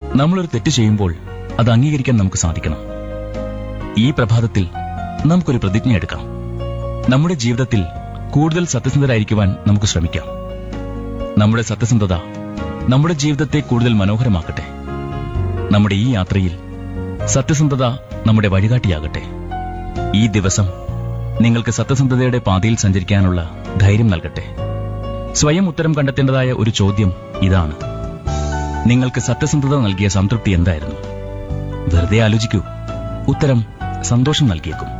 നമ്മളൊരു തെറ്റ് ചെയ്യുമ്പോൾ അത് അംഗീകരിക്കാൻ നമുക്ക് സാധിക്കണം ഈ പ്രഭാതത്തിൽ നമുക്കൊരു പ്രതിജ്ഞ എടുക്കാം നമ്മുടെ ജീവിതത്തിൽ കൂടുതൽ സത്യസന്ധരായിരിക്കുവാൻ നമുക്ക് ശ്രമിക്കാം നമ്മുടെ സത്യസന്ധത നമ്മുടെ ജീവിതത്തെ കൂടുതൽ മനോഹരമാക്കട്ടെ നമ്മുടെ ഈ യാത്രയിൽ സത്യസന്ധത നമ്മുടെ വഴികാട്ടിയാകട്ടെ ഈ ദിവസം നിങ്ങൾക്ക് സത്യസന്ധതയുടെ പാതയിൽ സഞ്ചരിക്കാനുള്ള ധൈര്യം നൽകട്ടെ സ്വയം ഉത്തരം കണ്ടെത്തേണ്ടതായ ഒരു ചോദ്യം ഇതാണ് നിങ്ങൾക്ക് സത്യസന്ധത നൽകിയ സംതൃപ്തി എന്തായിരുന്നു വെറുതെ ആലോചിക്കൂ ഉത്തരം സന്തോഷം നൽകിയേക്കും